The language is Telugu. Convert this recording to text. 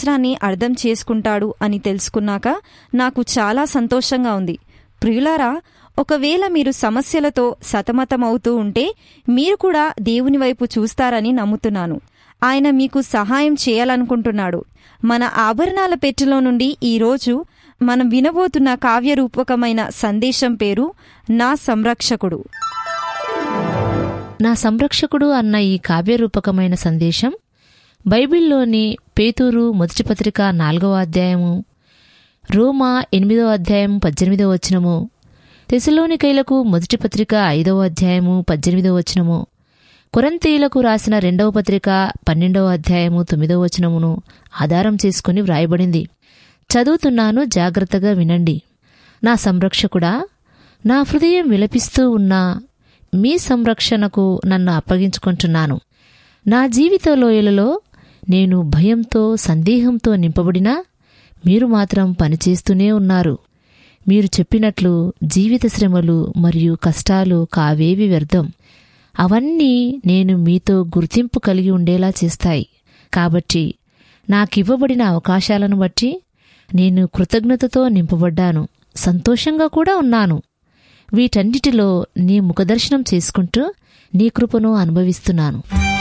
వచనాన్ని అర్థం చేసుకుంటాడు అని తెలుసుకున్నాక నాకు చాలా సంతోషంగా ఉంది ప్రియులారా ఒకవేళ మీరు సమస్యలతో సతమతమవుతూ ఉంటే మీరు కూడా దేవుని వైపు చూస్తారని నమ్ముతున్నాను ఆయన మీకు సహాయం చేయాలనుకుంటున్నాడు మన ఆభరణాల పెట్టెలో నుండి ఈరోజు మనం వినబోతున్న కావ్యరూపకమైన సందేశం పేరు నా సంరక్షకుడు నా సంరక్షకుడు అన్న ఈ కావ్యరూపకమైన సందేశం బైబిల్లోని పేతూరు మొదటి పత్రిక నాలుగవ అధ్యాయము రోమా ఎనిమిదవ అధ్యాయం పద్దెనిమిదవ వచనము తెసలోనికైలకు మొదటి పత్రిక ఐదవ అధ్యాయము పద్దెనిమిదవ వచనము కొరంతీయులకు రాసిన రెండవ పత్రిక పన్నెండవ అధ్యాయము తొమ్మిదవ వచనమును ఆధారం చేసుకుని వ్రాయబడింది చదువుతున్నాను జాగ్రత్తగా వినండి నా సంరక్షకుడా నా హృదయం విలపిస్తూ ఉన్నా మీ సంరక్షణకు నన్ను అప్పగించుకుంటున్నాను నా జీవిత లోయలలో నేను భయంతో సందేహంతో నింపబడినా మీరు మాత్రం పనిచేస్తూనే ఉన్నారు మీరు చెప్పినట్లు జీవిత శ్రమలు మరియు కష్టాలు కావేవి వ్యర్థం అవన్నీ నేను మీతో గుర్తింపు కలిగి ఉండేలా చేస్తాయి కాబట్టి నాకివ్వబడిన అవకాశాలను బట్టి నేను కృతజ్ఞతతో నింపబడ్డాను సంతోషంగా కూడా ఉన్నాను వీటన్నిటిలో నీ ముఖదర్శనం చేసుకుంటూ నీ కృపను అనుభవిస్తున్నాను